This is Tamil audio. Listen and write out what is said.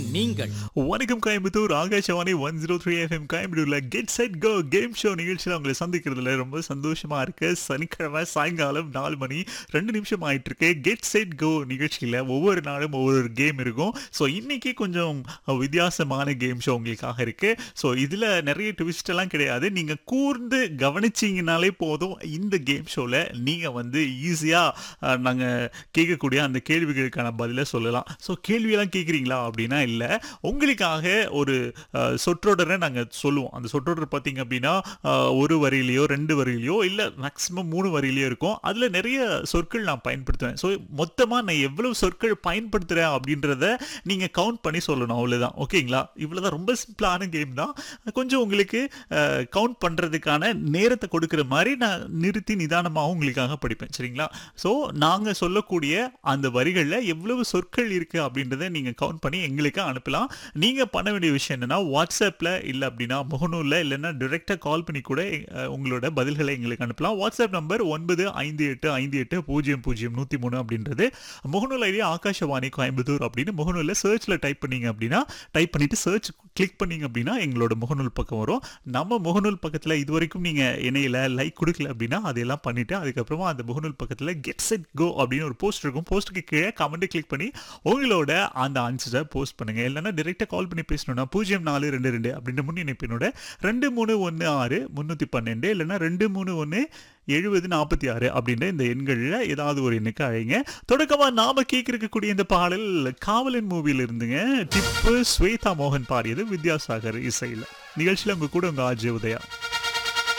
நீங்கள் வணக்கம் Coimbatore Akashvani one zero three FM கோயம்புத்தூர்ல get set go game show நிகழ்ச்சியில் உங்களை சந்திக்கிறதுல ரொம்ப சந்தோஷமா இருக்கு சனிக்கிழமை சாயங்காலம் நாலு மணி ரெண்டு நிமிஷம் ஆயிட்டு இருக்கு கெட் செட் கோ நிகழ்ச்சியில் ஒவ்வொரு நாளும் ஒவ்வொரு கேம் இருக்கும் ஸோ இன்னைக்கு கொஞ்சம் வித்தியாசமான கேம் ஷோ உங்களுக்காக இருக்கு ஸோ இதில் நிறைய ட்விஸ்ட் எல்லாம் கிடையாது நீங்க கூர்ந்து கவனிச்சீங்கனாலே போதும் இந்த கேம் ஷோவில் நீங்கள் வந்து ஈஸியாக நாங்கள் கேட்கக்கூடிய அந்த கேள்விகளுக்கான பதிலை சொல்லலாம் ஸோ கேள்வியெல்லாம் கேட்குறீங்களா அப்படின்னா இல்லை உங்களுக்காக ஒரு அஹ், சொற்றொடரை நாங்கள் சொல்லுவோம் அந்த சொற்றொடர் பார்த்தீங்க அப்படின்னா அஹ், ஒரு வரியிலையோ ரெண்டு வரியிலையோ இல்லை மேக்ஸிமம் மூணு வரியிலையோ இருக்கும் அதில் நிறைய சொற்கள் நான் பயன்படுத்துவேன் ஸோ மொத்தமாக நான் எவ்வளவு சொற்கள் பயன்படுத்துகிறேன் அப்படின்றத நீங்கள் கவுண்ட் பண்ணி சொல்லணும் அவ்வளோதான் ஓகேங்களா இவ்வளோதான் ரொம்ப சிம்பிளான கேம் தான் கொஞ்சம் உங்களுக்கு கவுண்ட் பண்ணுறதுக்கான நேரத்தை கொடுக்குற மாதிரி நான் நிறுத்தி நிதானமாகவும் உங்களுக்காக படிப்பேன் சரிங்களா ஸோ நாங்கள் சொல்லக்கூடிய அந்த வரிகளில் எவ்வளவு சொற்கள் இருக்குது அப்படின்றத நீங்கள் கவுண்ட் பண்ணி எங்களுக்கு அனுப்பலாம் நீங்கள் பண்ண வேண்டிய விஷயம் என்னன்னா வாட்ஸ்அப்பில் இல்லை அப்படின்னா முகநூலில் இல்லைன்னா டிரெக்டாக கால் பண்ணி கூட அஹ், உங்களோட பதில்களை எங்களுக்கு அனுப்பலாம் வாட்ஸ்அப் நம்பர் ஒன்பது ஐந்து எட்டு ஐந்து எட்டு பூஜ்ஜியம் பூஜ்ஜியம் நூற்றி மூணு அப்படின்றது முகநூல் ஐடி ஆகாஷவாணி கோயம்புத்தூர் அப்படின்னு முகநூலில் சர்ச்சில் டைப் பண்ணீங்க அப்படின்னா டைப் பண்ணிட்டு சர்ச் கிளிக் பண்ணீங்க அப்படின்னா எங்களோட முகநூல் பக்கம் வரும் நம்ம முகநூல் பக்கத்தில் இது வரைக்கும் நீங்கள் இணையில லைக் கொடுக்கல அப்படின்னா அதையெல்லாம் பண்ணிட்டு அதுக்கப்புறமா அந்த முகநூல் பக்கத்தில் கெட் செட் கோ அப்படின்னு ஒரு போஸ்ட் இருக்கும் போஸ்ட்டுக்கு கீழே கமெண்ட் கிளிக் பண்ணி உங்களோட அந்த ஆன்சரை போஸ்ட் பண்ணுங்க இல்லைன்னா டிரெக்டாக கால் பண்ணி பேசணும்னா பூஜ்ஜியம் நாலு ரெண்டு ரெண்டு அப்படின்ற முன் இணைப்பினோட ரெண்டு மூணு ஒன்று ஆறு முந்நூற்றி பன்னெண்டு இல்லைன்னா ரெண்டு மூணு ஒன்று எழுபது நாற்பத்தி ஆறு அப்படின்ற இந்த எண்களில் ஏதாவது ஒரு எண்ணுக்கு அழைங்க தொடக்கமாக நாம கேட்கக்கூடிய இந்த பாடல் காவலன் மூவியில் இருந்துங்க டிப்பு ஸ்வேதா மோகன் பாடியது வித்யாசாகர் இசையில் நிகழ்ச்சியில் உங்க கூட உங்க ஆஜய் உதயா